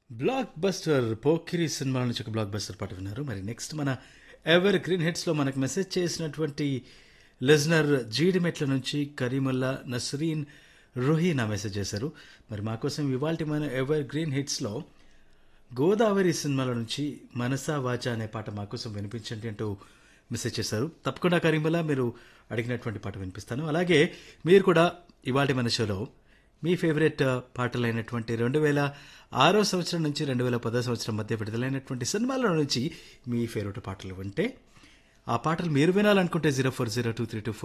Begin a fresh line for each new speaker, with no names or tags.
block buster Pokiri cinema నుంచి ఒక block buster పాట విన్నారు మరి నెక్స్ట్ మన ఎవర్ గ్రీన్ హిట్స్లో మనకు మెసేజ్ చేసినటువంటి లిజనర్ జీడిమెట్ల నుంచి కరీముల్లా నస్రీన్ రుహీనా మెసేజ్ చేశారు మరి మా కోసం ఇవాళ మన ఎవర్ గ్రీన్ హిట్స్లో గోదావరి సినిమాల నుంచి మనసా వాచా అనే పాట మా కోసం వినిపించండి అంటూ మెసేజ్ చేశారు తప్పకుండా కరీముల్లా మీరు అడిగినటువంటి పాట వినిపిస్తాను అలాగే మీరు కూడా ఇవాళ మన షోలో మీ ఫేవరెట్ పాటలైనటువంటి రెండు వేల ఆరో సంవత్సరం నుంచి రెండు వేల పదో సంవత్సరం మధ్య విడుదలైనటువంటి సినిమాల నుంచి మీ ఫేవరెట్ పాటలు వింటే ఆ పాటలు మీరు వినాలనుకుంటే zero four zero two three two